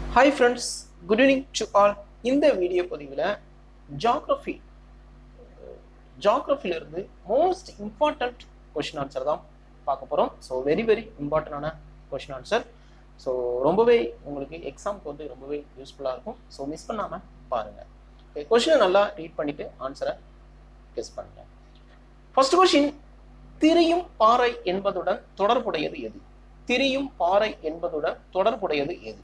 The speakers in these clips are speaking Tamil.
Hi friends good evening to all இந்த வீடியோ பதிவில் ஜாக்ரஃபி ஜாக்ரஃபிலிருந்து மோஸ்ட் இம்பார்ட்டண்ட் கொஷின் ஆன்சர் தான் பார்க்க போகிறோம் ஸோ வெரி வெரி இம்பார்ட்டண்டான கொஷின் ஆன்சர் ஸோ ரொம்பவே உங்களுக்கு எக்ஸாமுக்கு வந்து ரொம்பவே யூஸ்ஃபுல்லாக இருக்கும் ஸோ மிஸ் பண்ணாமல் பாருங்கள் கொஷினை நல்லா ரீட் பண்ணிவிட்டு ஆன்சரை கெஸ் பண்ணுங்கள் ஃபர்ஸ்ட் கொஷின் திரியும் பாறை என்பதுடன் தொடர்புடையது எது திரியும் பாறை என்பதுடன் தொடர்புடையது எது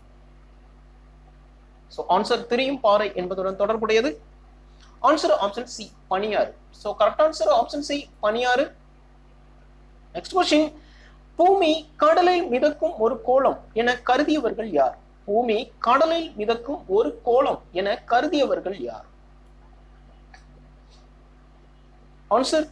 ஸோ ஆன்சர் திரியும் பாறை என்பதுடன் தொடர்புடையது ஆன்சர் ஆப்ஷன் சி பனியாறு so correct answer option C பனியாறு நெக்ஸ்ட் கொஸ்டின் பூமி கடலில் மிதக்கும் ஒரு கோலம் என கருதியவர்கள் யார் பூமி கடலில் மிதக்கும் ஒரு கோலம் என கருதியவர்கள் யார் ஆன்சர்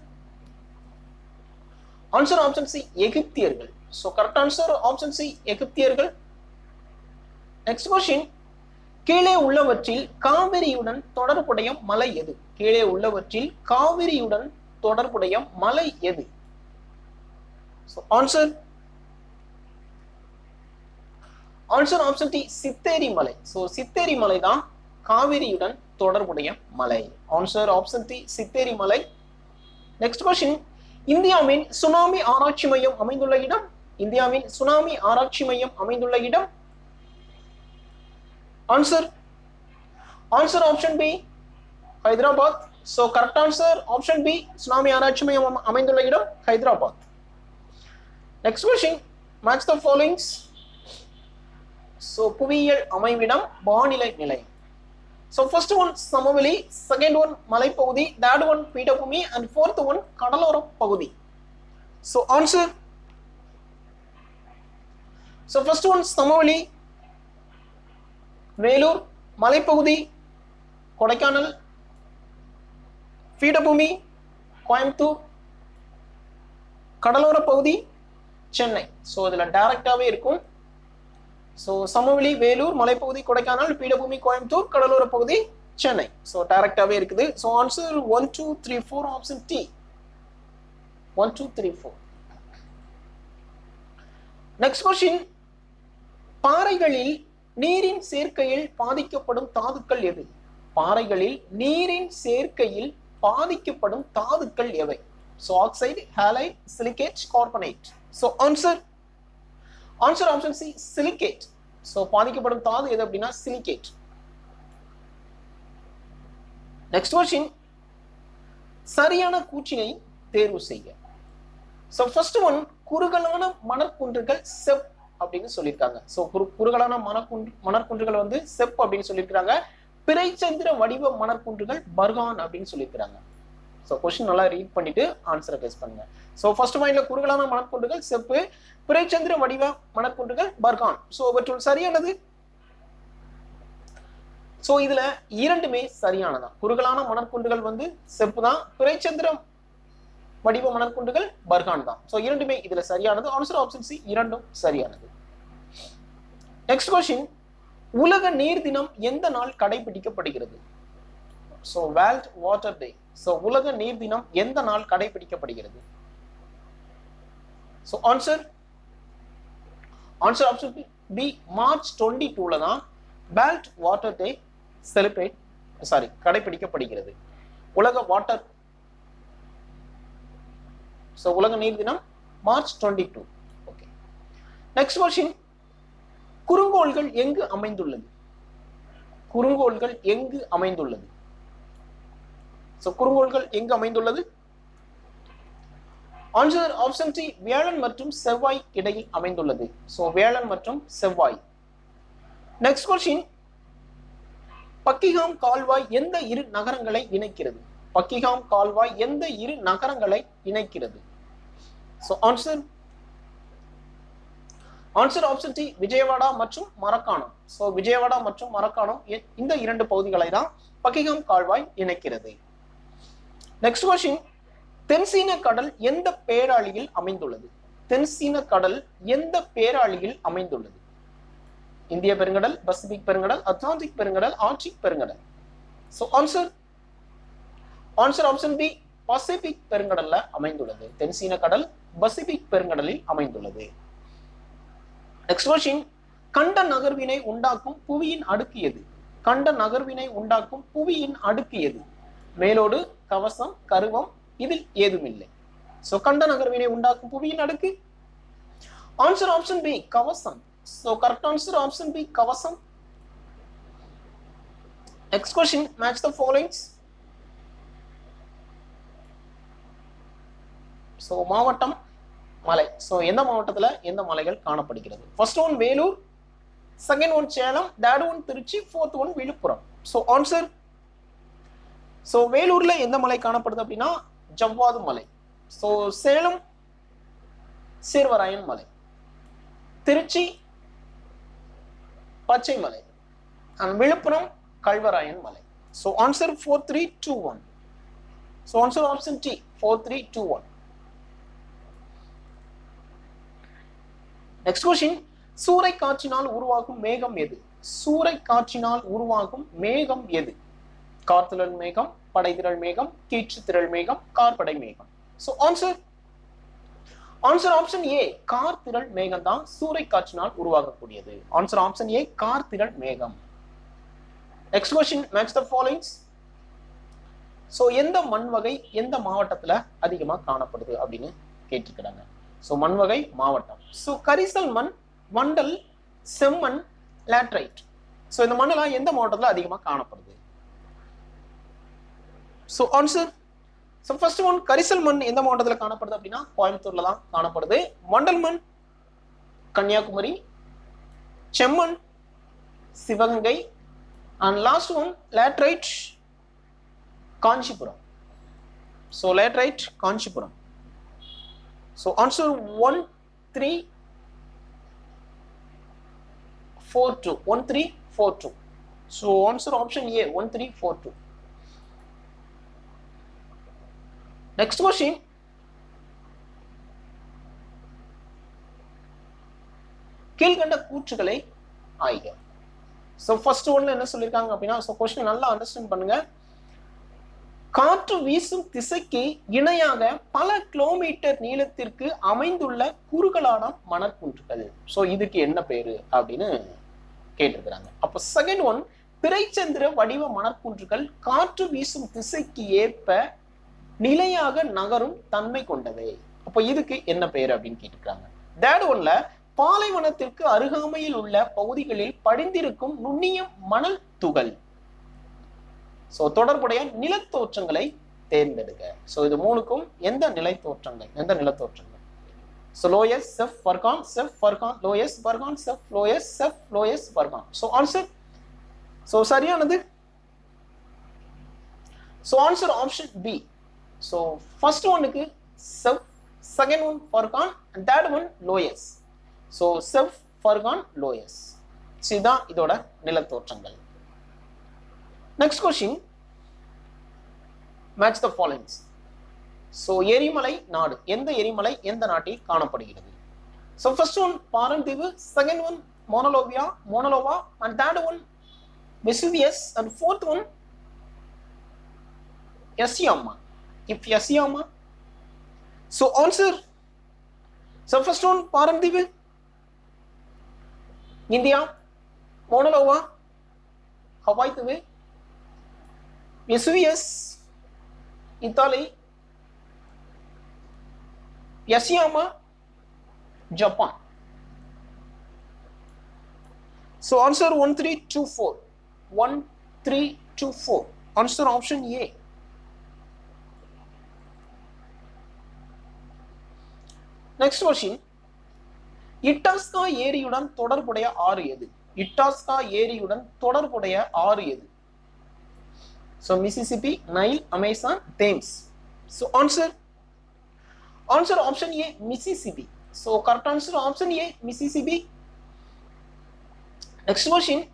ஆன்சர் ஆப்ஷன் சி எகிப்தியர்கள் so correct answer option C எகிப்தியர்கள் நெக்ஸ்ட் கொஸ்டின் கீழே உள்ளவற்றில் காவிரியுடன் தொடர்புடைய மலை எது கீழே உள்ளவற்றில் காவிரியுடன் தொடர்புடைய மலை எது answer answer option D Chitteri மலை ஸோ சித்தேரி மலை தான் காவிரியுடன் தொடர்புடைய மலை ஆன்சர் ஆப்ஷன் டி சித்தேரி மலை நெக்ஸ்ட் கொஸ்டின் இந்தியாவின் சுனாமி ஆராய்ச்சி மையம் அமைந்துள்ள இடம் இந்தியாவின் சுனாமி ஆராய்ச்சி மையம் அமைந்துள்ள இடம் answer answer option B Hyderabad so correct answer option B tsunami ஆராய்ச்சி மையம் அமைந்துள்ள இடம் Hyderabad next question match the followings so புவியியல் அமைவிடம் வானிலை நிலையம் ஸோ ஃபர்ஸ்ட் ஒன் சமவெளி செகண்ட் ஒன் மலைப்பகுதி தேர்ட் ஒன் பீடபூமி அண்ட் ஃபோர்த் ஒன் கடலோர பகுதி so answer so first one சமவெளி வேலூர் மலைப்பகுதி கொடைக்கானல் பீடபூமி கோயம்புத்தூர் கடலோர பகுதி சென்னை ஸோ இதில் டைரக்டாகவே இருக்கும் ஸோ சமவெளி வேலூர் மலைப்பகுதி கொடைக்கானல் பீடபூமி கோயம்புத்தூர் கடலோர பகுதி சென்னை ஸோ டைரக்டாகவே இருக்குது so answer one two three four option D one two three four next question பாறைகளில் நீரின் சேர்க்கையில் பாதிக்கப்படும் தாதுக்கள் எது பாறைகளில் நீரின் சேர்க்கையில் பாதிக்கப்படும் தாதுக்கள் எவை so oxide halide silicate carbonate so answer answer option C silicate so பாதிக்கப்படும் தாது எது அப்படின்னா சிலிகேட் நெக்ஸ்ட் கொஸ்டின் சரியான கூற்றினை தேர்வு செய்ய ஸோ ஃபர்ஸ்ட் ஒன் குறுகலான மணற்குன்றுகள் செப் அப்படின்னு சொல்லியிருக்காங்க ஸோ குறு குறுகலான மணக்குன்று மணற்குன்றுகள் வந்து செப் அப்படின்னு சொல்லியிருக்கிறாங்க பிறைச்சந்திர வடிவ மணற்குன்றுகள் பர்கான் அப்படின்னு சொல்லியிருக்கிறாங்க ஸோ கொஸ்டின் நல்லா ரீட் பண்ணிட்டு ஆன்சரை கெஸ் பண்ணுங்க ஸோ ஃபர்ஸ்ட் மைண்ட்ல குறுகலான மணற்குன்றுகள் செப்பு பிறைச்சந்திர வடிவ மணற்குன்றுகள் பர்கான் ஸோ இவற்றுள் சரியானது ஸோ இதுல இரண்டுமே சரியானதான் குறுகலான மணற்குன்றுகள் வந்து செப்பு தான் பிறைச்சந்திரம் வடிவ மணற்குண்டுகள் பர்கான் தான் ஸோ இரண்டுமே இதுல சரியானது ஆன்சர் ஆப்ஷன் சி இரண்டும் சரியானது நெக்ஸ்ட் கொஸ்டின் உலக நீர் தினம் எந்த நாள் கடைபிடிக்கப்படுகிறது so world water day so உலக நீர் தினம் எந்த நாள் கடைபிடிக்கப்படுகிறது so answer answer option B March twenty டூல தான் world water day celebrate sorry கடைபிடிக்கப்படுகிறது உலக வாட்டர் ஸோ உலக நீர் தினம் March twenty two okay next question குறுங்கோள்கள் எங்கு அமைந்துள்ளது குறுங்கோள்கள் எங்கு அமைந்துள்ளது ஸோ குறுங்கோள்கள் எங்கு அமைந்துள்ளது ஆன்சர் ஆப்ஷன் டி வியாழன் மற்றும் செவ்வாய் இடையில் அமைந்துள்ளது ஸோ வியாழன் மற்றும் செவ்வாய் நெக்ஸ்ட் கொஸ்டின் பக்கிகாம் கால்வாய் எந்த இரு நகரங்களை இணைக்கிறது பக்கிகாம் கால்வாய் எந்த இரு நகரங்களை இணைக்கிறது so answer answer option D Vijayawada மற்றும் மரக்காணம் ஸோ விஜயவாடா மற்றும் மரக்காணம் இந்த இரண்டு பகுதிகளை தான் பக்கிகாம் கால்வாய் இணைக்கிறது நெக்ஸ்ட் கொஸ்டின் தென்சீன கடல் எந்த பேராளியில் அமைந்துள்ளது தென்சீன கடல் எந்த பேராளியில் அமைந்துள்ளது இந்திய பெருங்கடல் பசிபிக் பெருங்கடல் அட்லாண்டிக் பெருங்கடல் ஆர்டிக் பெருங்கடல் so answer answer option B Pacific பெருங்கடல்ல அமைந்துள்ளது தென்சீன கடல் பசிபிக் பெருங்கடலில் அமைந்துள்ளது நெக்ஸ்ட் கொஸ்டின் கண்ட நகர்வினை உண்டாக்கும் புவியின் அடுக்கு எது கண்ட நகர்வினை உண்டாக்கும் புவியின் அடுக்கு எது மேலோடு கவசம் கருவம் இதில் ஏதுமில்லை சோ கண்ட நகர்வினை உண்டாக்கும் புவியின் அடுக்கு ஆன்சர் ஆப்ஷன் பி கவசம் so correct answer option B கவசம் next question match the followings so மாவட்டம் மலை ஸோ எந்த மாவட்டத்தில் எந்த மலைகள் காணப்படுகிறது first one Vellore second one Salem third one Tiruchi fourth one Villupuram so answer so வேலூர்ல எந்த மலை காணப்படுது அப்படின்னா ஜவ்வாது மலை ஸோ சேலம் சேர்வராயன் மலை திருச்சி பச்சை மலை அண்ட் விழுப்புரம் கல்வராயன் மலை so answer four three two one so answer option D four three two one next question சூறை காற்றினால் உருவாகும் மேகம் எது சூறை காற்றினால் உருவாகும் மேகம் எது கார்த்திரள் மேகம் படைதிரள் மேகம் கீற்று திரள் மேகம் கார்படை மேகம் so answer answer option A கார் திரள் மேகம் தான் சூறை காற்றினால் உருவாகக்கூடியது ஆன்சர் ஆப்ஷன் ஏ கார் திரள் மேகம் next question match the followings so எந்த மண் வகை எந்த மாவட்டத்துல அதிகமா காணப்படுது அப்படின்னு கேட்டிருக்கிறாங்க ஸோ மண் வகை மாவட்டம் ஸோ கரிசல் மண் வண்டல் செம்மண் லேட்ரைட் ஸோ இந்த மண்ணெல்லாம் எந்த மாவட்டத்தில் அதிகமாக காணப்படுது so answer so first one கரிசல் மண் எந்த மாவட்டத்தில் காணப்படுது அப்படின்னா கோயம்புத்தூர்ல தான் காணப்படுது வண்டல் மண் கன்னியாகுமரி செம்மண் Sivagangai and last one laterite Kanchipuram so laterite Kanchipuram So answer 1 3 4 2 1 3 4 2 so answer option A 1 3 4 2 next question கீழ்கண்ட கூற்றுகளை ஆய்க ஸோ ஃபர்ஸ்ட் ஒன்ல என்ன சொல்லியிருக்காங்க அப்படின்னா ஸோ கொஸ்டின் நல்லா அண்டர்ஸ்டாண்ட் பண்ணுங்க காற்று வீசும் திசைக்கு இணையாக பல கிலோமீட்டர் நீளத்திற்கு அமைந்துள்ள குறுகலான மணற்குன்றுகள் ஸோ இதுக்கு என்ன பேரு அப்படின்னு கேட்டிருக்கிறாங்க அப்போ செகண்ட் ஒன் பிறைச்சந்திர வடிவ மணற்குன்றுகள் காற்று வீசும் திசைக்கு ஏற்ப நிலையாக நகரும் தன்மை கொண்டவை அப்போ இதுக்கு என்ன பேரு அப்படின்னு கேட்டிருக்காங்க தேர்ட் ஒன்ல பாலைவனத்திற்கு அருகாமையில் உள்ள பகுதிகளில் படிந்திருக்கும் நுண்ணிய மணல் துகள் ஸோ தொடர்புடைய நிலத்தோற்றங்களை தேர்ந்தெடுக்க ஸோ இது மூணுக்கும் எந்த நிலைத்தோற்றங்கள் எந்த நிலத்தோற்றங்கள் so loess seif barchan seif barchan loess barchan seif loess seif loess barchan so answer so சரியானது so answer option B so first ஒன்னுக்கு seif second one barchan and third one loess so seif barchan loess இதுதான் இதோட நிலத்தோற்றங்கள் next question match the followings so எரிமலை நாடு எந்த எரிமலை எந்த நாட்டில் காணப்படுகிறது ஸோ ஃபர்ஸ்ட் ஒன் பாரந்தீவு செகண்ட் ஒன் மோனலோவியா Mauna Loa and third one Vesuvius and fourth one எஸ்யாமா இப் எஸ்யாமா so answer so first one பாரந்தீவு இந்தியா மோனலோவா ஹவாய் தீவு வெசுவியஸ் இத்தாலி யசியாமா Japan So answer 1324. 1324. Answer option A. Next question. Itasca ஏரியுடன் தொடர்புடைய ஆறு எது இட்டாஸ்கா ஏரியுடன் தொடர்புடைய ஆறு எது so Mississippi Nile Amazon Thames so answer answer option A Mississippi so correct answer option A Mississippi next question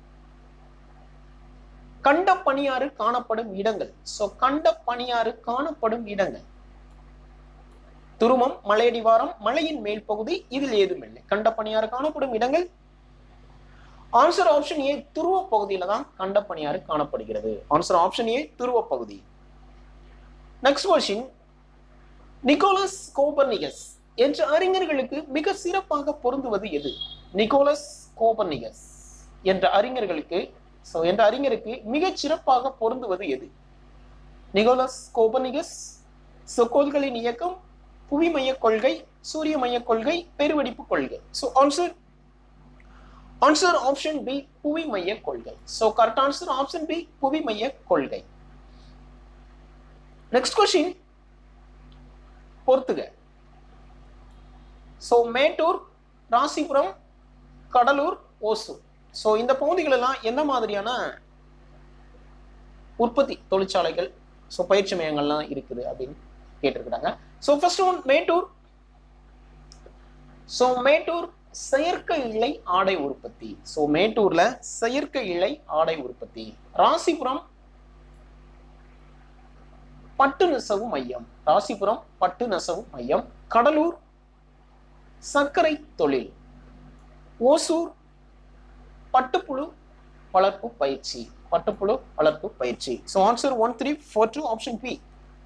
கண்ட பணியாறு காணப்படும் இடங்கள் ஸோ கண்ட பணியாறு காணப்படும் இடங்கள் துருமம் மலையடிவாரம் மலையின் மேல் பகுதி இதில் ஏதுமில்லை கண்ட பணியாறு காணப்படும் இடங்கள் ஆன்சர் ஆப்ஷன் ஏ துருவ பகுதியில தான் கண்ட பணியாறு காணப்படுகிறது ஆன்சர் ஆப்ஷன் ஏ துருவ பகுதி நெக்ஸ்ட் கொஸ்டின் நிக்கோலஸ் கோபர்னிகஸ் என்ற அறிஞர்களுக்கு மிக சிறப்பாக பொருந்துவது எது நிக்கோலஸ் கோபர்னிகஸ் என்ற அறிஞர்களுக்கு ஸோ என்ற அறிஞருக்கு மிகச் சிறப்பாக பொருந்துவது எது நிகோலஸ் கோபர்னிகஸ் சொக்கோள்களின் இயக்கம் புவி மைய கொள்கை சூரிய மைய கொள்கை பெருவெடிப்பு கொள்கை so answer answer option B புவி மைய கொள்கை so correct answer option B புவி மைய கொள்கை நெக்ஸ்ட் கொஸ்டின் பொறுத்துக ஸோ மேட்டூர் ராசிபுரம் கடலூர் ஓசூர் ஸோ இந்த பகுதிகளெல்லாம் எந்த மாதிரியான உற்பத்தி தொழிற்சாலைகள் ஸோ பயிற்சி மையங்கள்லாம் இருக்குது அப்படின்னு கேட்டிருக்கிறாங்க so first one Mettur so Mettur செயற்கை இழை ஆடை உற்பத்தி ஸோ மேட்டூர்ல செயற்கை இழை ஆடை உற்பத்தி ராசிபுரம் பட்டு நெசவு மையம் ராசிபுரம் பட்டு நெசவு மையம் கடலூர் சர்க்கரை தொழில் ஓசூர் பட்டுப்புழு வளர்ப்பு பயிற்சி பட்டுப்புழு வளர்ப்பு பயிற்சி so answer one three four two option B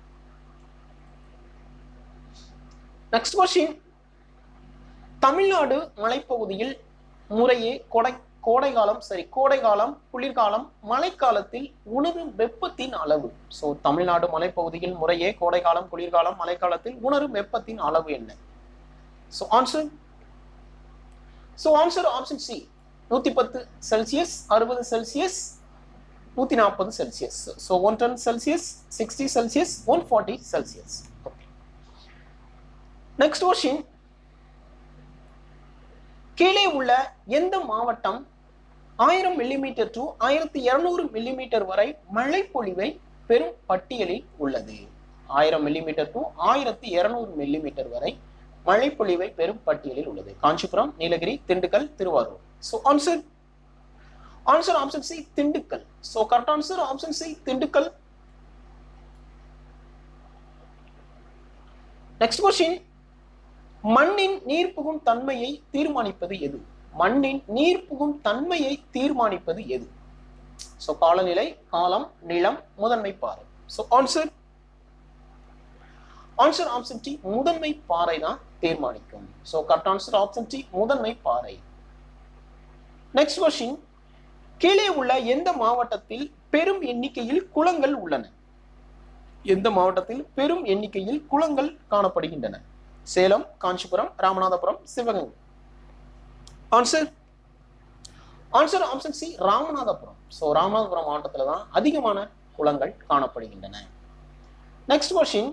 next question Tamil Nadu மலைப்பகுதியில் முறையே கொடை கோடை காலம் சரி கோடை காலம் குளிர்காலம் மழைக்காலத்தில் உணரும் வெப்பத்தின் அளவு ஸோ தமிழ்நாடு மலைப்பகுதியில் முறையே கோடை காலம் குளிர்காலம் மழைக்காலத்தில் உணரும் வெப்பத்தின் அளவு என்ன so answer so answer option C நூத்தி பத்து செல்சியஸ் அறுபது செல்சியஸ் நூத்தி நாற்பது Celsius so one ten Celsius sixty Celsius one forty Celsius okay next question கீழே உள்ள எந்த மாவட்டம் ஆயிரம் மில்லிமீட்டர் டு ஆயிரத்தி இருநூறு மில்லிமீட்டர் வரை மழை பொழிவை பெரும் பட்டியலில் உள்ளது ஆயிரம் மில்லிமீட்டர் டு ஆயிரத்தி இருநூறு மில்லிமீட்டர் வரை மழை பொழிவை பெரும் பட்டியலில் உள்ளது Kanchipuram Nilgiris Dindigul Tiruvarur so answer answer option C Dindigul so correct answer option C Dindigul next question மண்ணின் நீர் புகும் தன்மையை தீர்மானிப்பது எது மண்ணின் நீர் புகும் தன்மையை தீர்மானிப்பது எது ஸோ காலநிலை காலம் நிலம் முதன்மை பாறை so answer answer option D முதன்மை பாறை தான் தீர்மானிக்கும் so correct answer option D முதன்மை பாறை நெக்ஸ்ட் கொஸ்டின் கீழே உள்ள எந்த மாவட்டத்தில் பெரும் எண்ணிக்கையில் குளங்கள் உள்ளன எந்த மாவட்டத்தில் பெரும் எண்ணிக்கையில் குளங்கள் காணப்படுகின்றன Salem Kanchipuram Ramanathapuram Sivaganga answer answer option C Ramanathapuram so Ramanathapuram மாவட்டத்தில் தான் அதிகமான குளங்கள் காணப்படுகின்றன நெக்ஸ்ட் கொஸ்டின்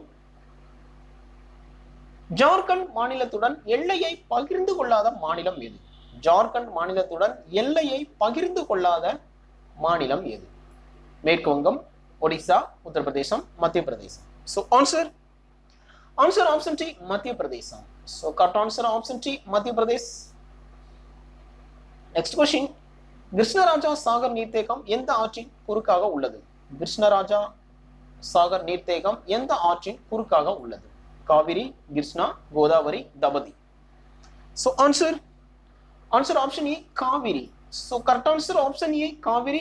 ஜார்க்கண்ட் மாநிலத்துடன் எல்லையை பகிர்ந்து கொள்ளாத மாநிலம் எது ஜார்க்கண்ட் மாநிலத்துடன் எல்லையை பகிர்ந்து கொள்ளாத மாநிலம் எது மேற்கு வங்கம் Odisha Uttar Pradesh Madhya Pradesh so answer answer option D Madhya Pradesh so correct answer option D Madhya Pradesh next question Krishnaraja Sagar நீர்த்தேக்கம் எந்த ஆற்றின் குறுக்காக உள்ளது கிருஷ்ணராஜா சாகர் நீர்த்தேக்கம் எந்த ஆற்றின் குறுக்காக உள்ளது Kaveri Krishna Godavari Tapti so answer answer option A Kaveri so correct answer option A Kaveri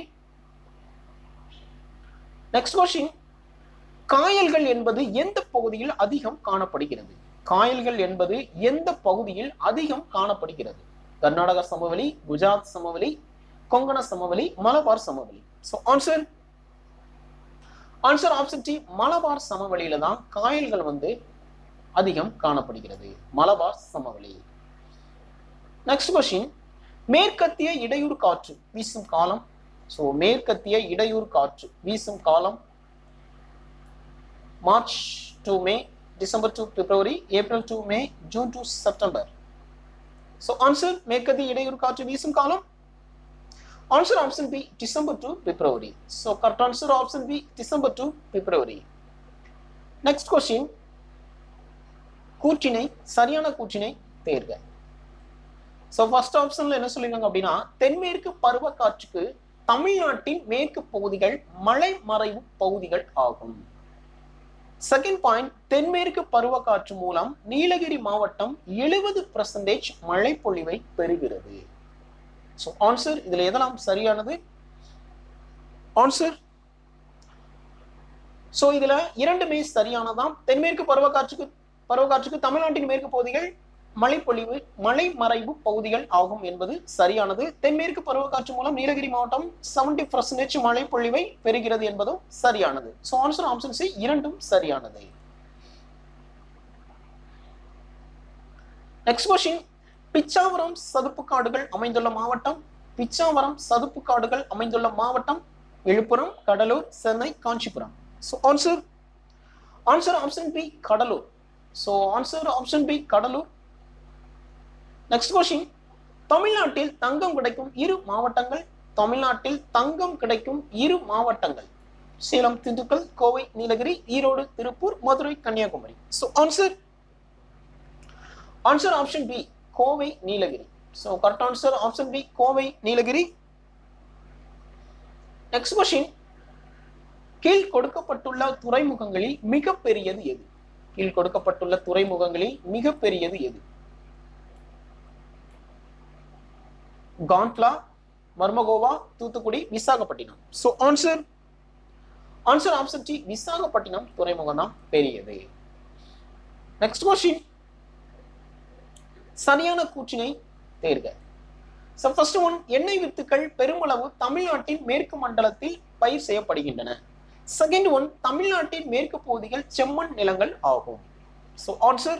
next question காயல்கள் என்பது எந்த பகுதியில் அதிகம் காணப்படுகிறது காயல்கள் என்பது எந்த பகுதியில் அதிகம் காணப்படுகிறது கர்நாடக சமவெளி குஜராத் சமவெளி கொங்கண சமவெளி மலபார் சமவெளி so answer answer option D Malabar சமவெளியில தான் காயல்கள் வந்து அதிகம் காணப்படுகிறது மலபார் சமவெளி நெக்ஸ்ட் கொஸ்டின் மேற்கத்திய இடையூறு காற்று வீசும் காலம் ஸோ மேற்கத்திய இடையூறு காற்று வீசும் காலம் March to May December to February April to May June to September so answer மேற்கத்திய இடையூறு காற்று வீசும் காலம் answer option B December to February so correct answer option B December to February next question கூற்றினை சரியான கூற்றினை தேர்க ஸோ ஃபர்ஸ்ட் ஆப்ஷன்ல என்ன சொல்லிருக்காங்க அப்படின்னா தென்மேற்கு பருவக்காற்றுக்கு தமிழ்நாட்டின் மேற்கு பகுதிகள் மலை மறைவு பகுதிகள் ஆகும் செகண்ட் பாயிண்ட் தென்மேற்கு பருவக்காற்று மூலம் நீலகிரி மாவட்டம் எழுபது பர்சன்டேஜ் மழை பொழிவை பெறுகிறது ஸோ ஆன்சர் இதுல எதெல்லாம் சரியானது ஆன்சர் ஸோ இதுல இரண்டுமே சரியானதாம் தென்மேற்கு பருவக்காற்றுக்கு பருவக்காற்றுக்கு தமிழ்நாட்டின் மேற்கு பகுதிகள் மழைப்பொழிவு மலை மறைவு பகுதிகள் ஆகும் என்பது சரியானது தென்மேற்கு பருவக்காற்று மூலம் நீலகிரி மாவட்டம் செவன்டி பர்சன்டேஜ் மழைப்பொழிவை பெறுகிறது என்பதும் சரியானது ஸோ ஆன்சர் ஆப்ஷன் சி இரண்டும் சரியானது நெக்ஸ்ட் கொஸ்டின் பிச்சாவரம் சதுப்பு காடுகள் அமைந்துள்ள மாவட்டம் பிச்சாவரம் சதுப்பு காடுகள் அமைந்துள்ள மாவட்டம் Villupuram Cuddalore Chennai Kanchipuram so answer answer option B Cuddalore so answer option B Cuddalore next question தமிழ்நாட்டில் தங்கம் கிடைக்கும் இரு மாவட்டங்கள் தமிழ்நாட்டில் தங்கம் கிடைக்கும் இரு மாவட்டங்கள் Salem Dindigul Kovai Nilgiris Erode Tiruppur Madurai Kanyakumari so answer answer option B Kovai Nilgiris so correct answer option B Kovai Nilgiris next question கீழ் கொடுக்கப்பட்டுள்ள துறைமுகங்களில் மிகப்பெரியது எது கீழ் கொடுக்கப்பட்டுள்ள துறைமுகங்களில் மிகப்பெரியது எது Kandla Marmagao Thoothukudi Visakhapatnam so answer answer option D Visakhapatnam துறைமுகம் தான் பெரியது நெக்ஸ்ட் கொஸ்டின் சரியான கூற்றினை தேர்க ஸோ ஃபர்ஸ்ட் ஒன் எண்ணெய் வித்துக்கள் பெருமளவு தமிழ்நாட்டின் மேற்கு மண்டலத்தில் பயிர் செய்யப்படுகின்றன செகண்ட் ஒன் தமிழ்நாட்டின் மேற்கு பகுதிகள் செம்மண் நிலங்கள் ஆகும் ஸோ ஆன்சர்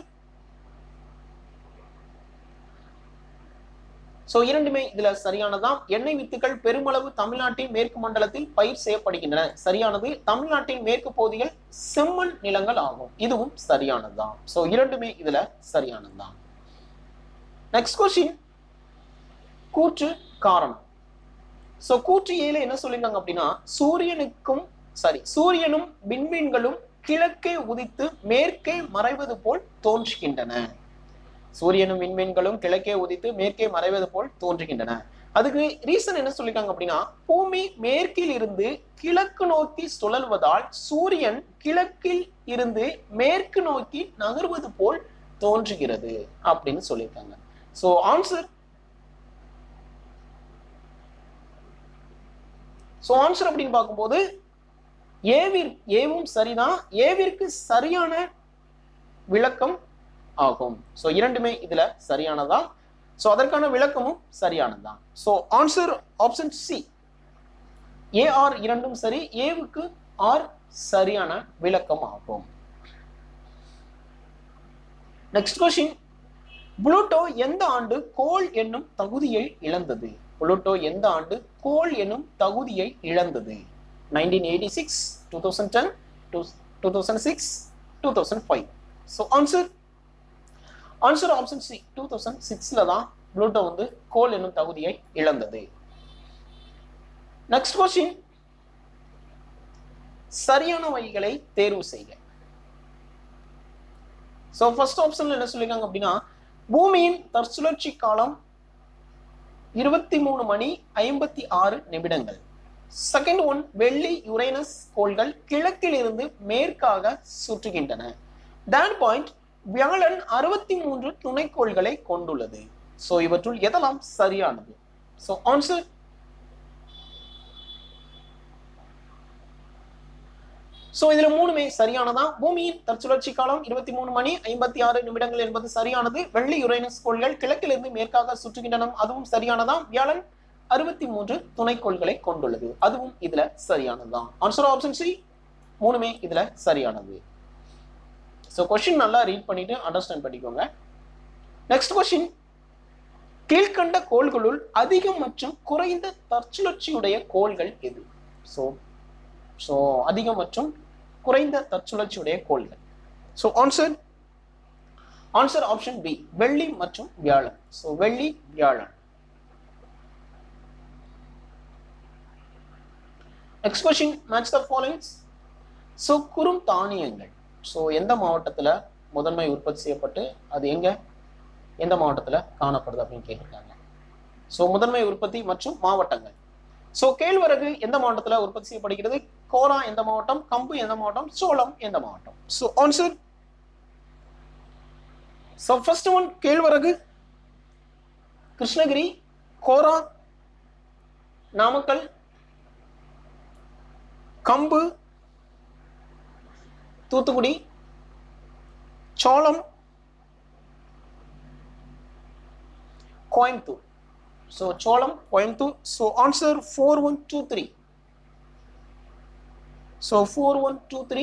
ஸோ இரண்டுமே இதுல சரியானதாம் எண்ணெய் வித்துக்கள் பெருமளவு தமிழ்நாட்டின் மேற்கு மண்டலத்தில் பயிர் செய்யப்படுகின்றன சரியானது தமிழ்நாட்டின் மேற்கு பகுதிகள் செம்மண் நிலங்கள் ஆகும் இதுவும் சரியானதுதான் ஸோ இரண்டுமே இதுல சரியானதுதான் நெக்ஸ்ட் கொஸ்டின் கூற்று காரணம் ஸோ கூற்று ஏழு என்ன சொல்லியிருக்காங்க அப்படின்னா சூரியனுக்கும் சாரி சூரியனும் விண்மீன்களும் கிழக்கே உதித்து மேற்கே மறைவது போல் தோன்றுகின்றன சூரியனும் விண்மீன்களும் கிழக்கே உதித்து மேற்கே மறைவது போல் தோன்றுகின்றன அதுக்கு ரீசன் என்ன சொல்லியிருக்காங்க அப்படின்னா பூமி மேற்கில் இருந்து கிழக்கு நோக்கி சுழல்வதால் சூரியன் கிழக்கில் இருந்து மேற்கு நோக்கி நகர்வது போல் தோன்றுகிறது அப்படின்னு சொல்லியிருக்காங்க ஸோ ஆன்சர் ஸோ ஆன்சர் அப்படின்னு பார்க்கும்போது ஏவிற் ஏவும் சரிதான் ஏவிற்கு சரியான விளக்கம் ஆகும் ஸோ இரண்டுமே இதுல சரியானதா ஸோ அதற்கான விளக்கமும் சரியானதுதான் so answer option C A R இரண்டும் சரி ஏவுக்கு ஆர் சரியான விளக்கம் ஆகும் நெக்ஸ்ட் கொஸ்டின் புளூட்டோ எந்த ஆண்டு கோல் என்னும் தகுதியை இழந்தது புளூட்டோ எந்த ஆண்டு கோல் என்னும் தகுதியை இழந்தது nineteen eighty six two thousand ten two thousand six two thousand five so answer answer option C two thousand சிக்ஸில் தான் புளூட்டோ வந்து கோல் என்னும் தகுதியை இழந்தது நெக்ஸ்ட் கொஸ்டின் சரியான வழிகளை தேர்வு செய்க ஸோ ஃபர்ஸ்ட் ஆப்ஷன்ல என்ன சொல்லியிருக்காங்க அப்படின்னா பூமியின் தற்சுழற்சி காலம் இருபத்தி மூணு மணி ஐம்பத்தி ஆறு நிமிடங்கள் செகண்ட் ஒன் வெள்ளி யுரேனஸ் கோள்கள் கிழக்கில் இருந்து மேற்காக சுற்றுகின்றன டேன் பாயிண்ட் வியாழன் அறுபத்தி மூன்று துணைக்கோள்களை கொண்டுள்ளது ஸோ இவற்றுள் எதெல்லாம் சரியானது ஸோ ஆன்சர் ஸோ இதுல மூணுமே சரியானதான் பூமியின் தற்சுழற்சி காலம் இருபத்தி மூணு மணி ஐம்பத்தி ஆறு நிமிடங்கள் என்பது சரியானது வெள்ளி யுரேனஸ் கோள்கள் கிழக்கிலிருந்து மேற்காக சுற்றுகின்றன அதுவும் சரியானதான் வியாழன் அறுபத்தி மூன்று துணைக்கோள்களை கொண்டுள்ளது அதுவும் இதுல சரியானதுதான் ஆன்சர் ஆப்ஷன் சி மூணுமே இதுல சரியானது ஸோ கொஸ்டின் நல்லா ரீட் பண்ணிட்டு அண்டர்ஸ்டாண்ட் பண்ணிக்கோங்க நெக்ஸ்ட் கொஸ்டின் கீழ்கண்ட கோள்களுள் அதிக மற்றும் குறைந்த தற்சுழற்சியுடைய கோள்கள் எது ஸோ ஸோ அதிக மற்றும் குறைந்த தற்சுழற்சியுடைய கோள்கள் so answer answer option B வெள்ளி மற்றும் வியாழன் ஸோ வெள்ளி வியாழன் next question match the followings so குறும் தானியங்கள் ஸோ எந்த மாவட்டத்தில் முதன்மை உற்பத்தி செய்யப்பட்டு அது எங்க எந்த மாவட்டத்தில் காணப்படுது அப்படின்னு கேட்டிருக்காங்க ஸோ முதன்மை உற்பத்தி மற்றும் மாவட்டங்கள் ஸோ கேழ்வரகு எந்த மாவட்டத்தில் உற்பத்தி செய்யப்படுகிறது கோரா எந்த மாவட்டம் கம்பு எந்த மாவட்டம் சோளம் எந்த மாவட்டம் so answer so first one கேழ்வரகு கிருஷ்ணகிரி கோரா நாமக்கல் கம்பு தூத்துக்குடி சோளம் கோயம்புத்தூர் ஸோ சோளம் Coimbatore so answer four one two three so four one two three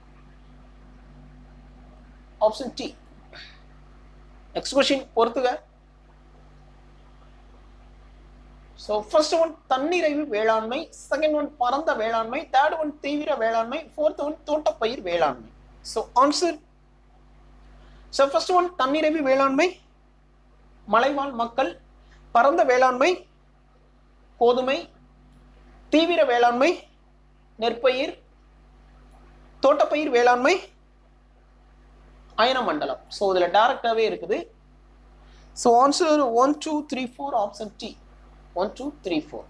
option D next question பொறுத்துக ஸோ ஃபர்ஸ்ட் ஒன் தன்னிறைவு வேளாண்மை செகண்ட் ஒன் பரந்த வேளாண்மை தேர்ட் ஒன் தீவிர வேளாண்மை ஃபோர்த் ஒன் தோட்டப்பயிர் வேளாண்மை so answer so first one தன்னிறைவு வேளாண்மை மலைவாழ் மக்கள் பரந்த வேளாண்மை கோதுமை தீவிர வேளாண்மை நெற்பயிர் தோட்டப்பயிர் வேளாண்மை அயன மண்டலம் ஸோ இதில் டைரக்டாகவே இருக்குது so answer one two three four option D one two three four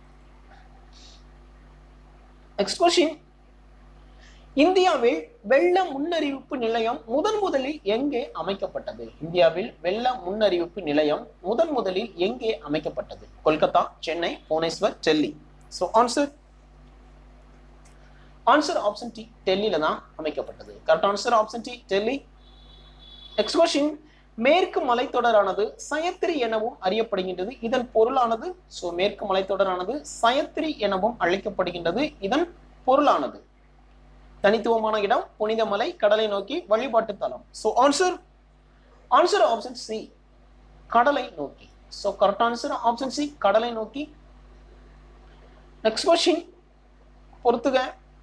next question இந்தியாவில் வெள்ள முன்னறிவிப்பு நிலையம் முதன் முதலில் எங்கே அமைக்கப்பட்டது இந்தியாவில் வெள்ள முன்னறிவிப்பு நிலையம் முதன் முதலில் எங்கே அமைக்கப்பட்டது Kolkata Chennai Bhubaneswar Delhi so answer answer option D டெல்லியில தான் அமைக்கப்பட்டது correct answer option D Delhi next question மேற்கு மலைத்தொடரானது சயத்ரி எனவும் அறியப்படுகின்றது இதன் பொருளானது ஸோ மேற்கு மலைத்தொடரானது சயத்ரி எனவும் அழைக்கப்படுகின்றது இதன் பொருளானது தனித்துவமான இடம் புனித மலை கடலை நோக்கி வழிபாட்டு தலம் so answer answer option C கடலை நோக்கி so correct answer option C கடலை நோக்கி நெக்ஸ்ட் கொஸ்டின் பொறுத்துக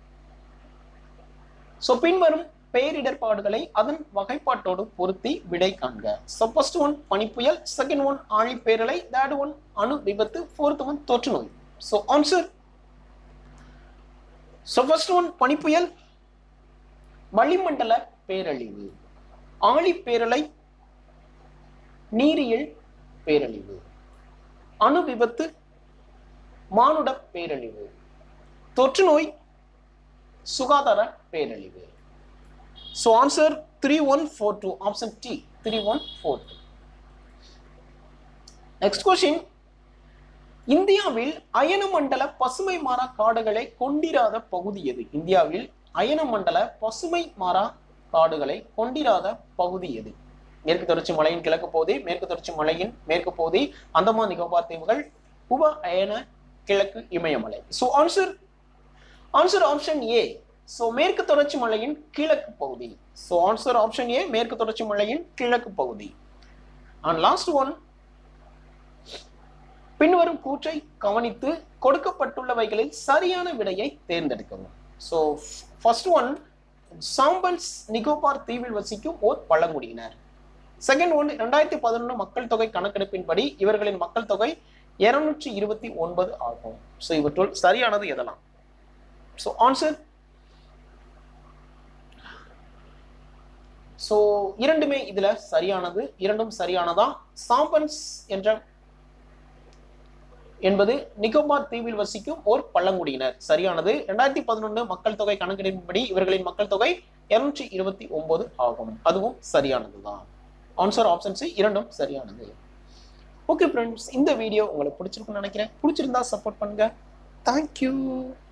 ஸோ பின்வரும் பெயரிடர்பாடுகளை அதன் வகைப்பாட்டோடு பொருத்தி விடை காண்க ஸோ ஃபர்ஸ்ட் ஒன் பனிப்புயல் செகண்ட் ஒன் ஆழிப்பேரலை தேர்ட் ஒன் அணு விபத்து ஃபோர்த் ஒன் தொற்று நோய் so answer so first one பனிப்புயல் வளிமண்டல பேரழிவு ஆழிப்பேரலை நீரியல் பேரழிவு அணு விபத்து மானுட பேரழிவு தொற்று நோய் சுகாதார பேரழிவு so answer three one four two option D three one four two next question இந்தியாவில் அயனமண்டல பசுமை மாறா காடுகளை கொண்டிராத பகுதி எது இந்தியாவில் அயனமண்டல பசுமை மாறா காடுகளை கொண்டிராத பகுதி எது மேற்கு தொடர்ச்சி மலையின் கிழக்கு பகுதி மேற்கு தொடர்ச்சி மலையின் மேற்கு பகுதி அந்தமான் நிக்கோபார் தீவுகள் உப அயன கிழக்கு இமயமலை so answer answer option A so மேற்கு தொடர்ச்சி மலையின் கிழக்கு பகுதி ஸோ ஆன்சர் ஆப்ஷன் ஏ மேற்கு தொடர்ச்சி மலையின் கிழக்கு பகுதி அண்ட் லாஸ்ட் ஒன் பின்வரும் கூற்றை கவனித்து கொடுக்கப்பட்டுள்ளவைகளில் சரியான விடையை தேர்ந்தெடுக்கவும் ஸோ ஃபர்ஸ்ட் ஒன் சாம்பல்ஸ் நிக்கோபார் தீவில் வசிக்கும் ஓர் பழங்குடியினர் செகண்ட் ஒன் ரெண்டாயிரத்தி பதினொன்று மக்கள் தொகை கணக்கெடுப்பின்படி இவர்களின் மக்கள் தொகை இருநூற்றி இருபத்தி ஒன்பது ஆகும் ஸோ இவற்றுள் சரியானது எதெல்லாம் ஸோ ஆன்சர் ஸோ இரண்டுமே இதுல சரியானது இரண்டும் சரியானதா சாம்பன்ஸ் என்ற என்பது நிக்கோபார் தீவில் வசிக்கும் ஓர் பழங்குடியினர் சரியானது ரெண்டாயிரத்தி பதினொன்று மக்கள் தொகை கணக்கெடுப்பின்படி இவர்களின் மக்கள் தொகை இருநூற்றி இருபத்தி ஒன்பது ஆகும் அதுவும் சரியானதுதான் ஆன்சர் ஆப்ஷன் சி இரண்டும் சரியானது ஓகே ஃப்ரெண்ட்ஸ் இந்த வீடியோ உங்களுக்கு பிடிச்சிருக்குன்னு நினைக்கிறேன் பிடிச்சிருந்தா சப்போர்ட் பண்ணுங்க தேங்க்யூ